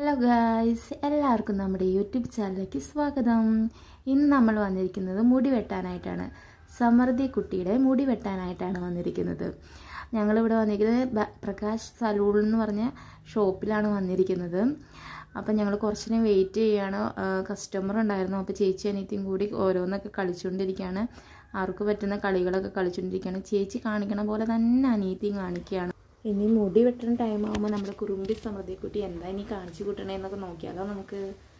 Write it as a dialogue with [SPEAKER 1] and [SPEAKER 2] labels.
[SPEAKER 1] hello guys എല്ലാവർക്കും നമ്മുടെ YouTube ചാനലിലേക്ക് സ്വാഗതം ഇന്ന് നമ്മൾ വന്നിരിക്കുന്നത് മുടി വെട്ടാനായിട്ടാണ് സമൃദ്ധി കുട്ടിയുടെ മുടി വെട്ടാനായിട്ടാണ് വന്നിരിക്കുന്നത് ഞങ്ങളിവിടെ വന്നിരിക്കുന്നത് ബ- പ്രകാശ് സലൂൺ എന്ന് പറഞ്ഞ ഷോപ്പിലാണ് വന്നിരിക്കുന്നത് അപ്പം ഞങ്ങൾ കുറച്ച് നേരം വെയിറ്റ് ചെയ്യുകയാണ് കസ്റ്റമർ ഉണ്ടായിരുന്നു അപ്പോൾ ചേച്ചി അനിയത്തിയും കൂടി ഓരോന്നൊക്കെ കളിച്ചുകൊണ്ടിരിക്കുകയാണ് അവർക്ക് പറ്റുന്ന കളികളൊക്കെ കളിച്ചുകൊണ്ടിരിക്കുകയാണ് ചേച്ചി കാണിക്കണ പോലെ തന്നെ അനിയത്തിയും കാണിക്കുകയാണ് ഇനി മുടി വെട്ടുന്ന ടൈം ആകുമ്പോൾ നമ്മുടെ കുറുമ്പി സമൃദ്ധിക്കുട്ടി എന്താ ഇനി കാണിച്ചു കൂട്ടണേ എന്നൊക്കെ നോക്കിയാലോ നമുക്ക്